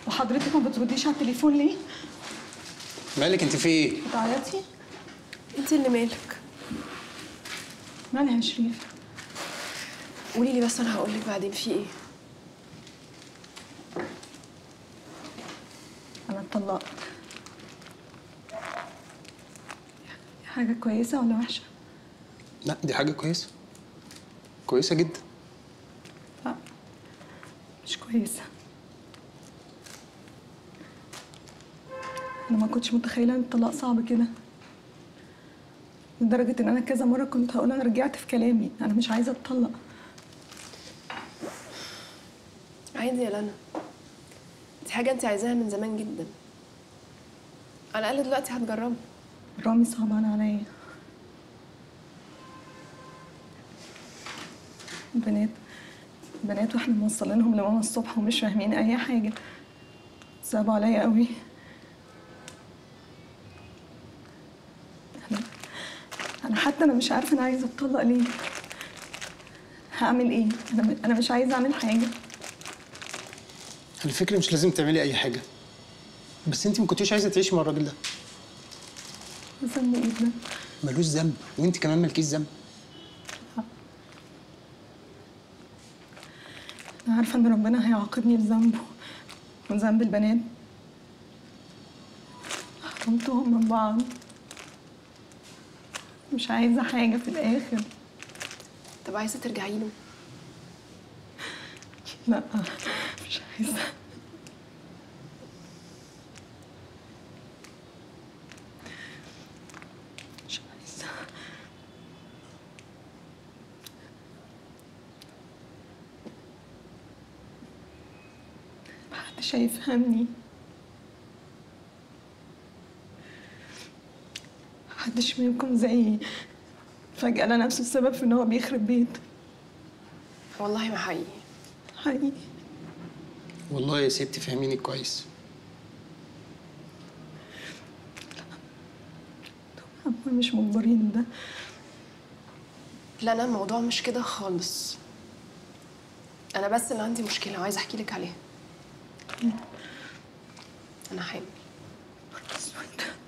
وحضرتك ما بترديش على التليفون ليه؟ مالك انت في ايه؟ بتعيطي؟ انت اللي مالك مالها يا شريف؟ قولي لي بس انا هقول لك بعدين في ايه أنا اتطلقت حاجة كويسة ولا وحشة؟ لا دي حاجه كويسه كويسه جدا لا مش كويسة أنا ما كنتش متخيلة إن الطلاق صعب كده لدرجة إن أنا كذا مرة كنت هقول أنا رجعت في كلامي أنا مش عايزة أتطلق عادي يا لنا دي حاجه انت عايزاها من زمان جدا على الاقل دلوقتي هتجربي رامي صعبان عليا بنات بنات واحنا موصلينهم لماما الصبح ومش فاهمين اي حاجه صعبوا عليا قوي انا انا حتى انا مش عارفه انا عايزه اتطلق ليه هعمل ايه انا انا مش عايزه اعمل حاجه على فكره مش لازم تعملي اي حاجه بس انت ما كنتيش عايزه تعيشي مع الراجل ده ذنب ايه ده ملوش ذنب وانت كمان مالكيش ذنب أنا عارفة إن ربنا هيعاقبني بذنبه وذنب البنات حرمتهم من بعض مش عايزة حاجة في الآخر طب عايزه ترجعي له لا مش عايزة مش عايزة محدش هيفهمني محدش منكم زيي فجأة لقى نفسه السبب في إن هو بيخرب بيت والله ما حقيقي حقيقي والله يا ستي فهميني كويس هم مش مجبرين ده لا انا الموضوع مش كده خالص انا بس اللي عندي مشكله وعايزه احكي لك عليها انا حامل اسود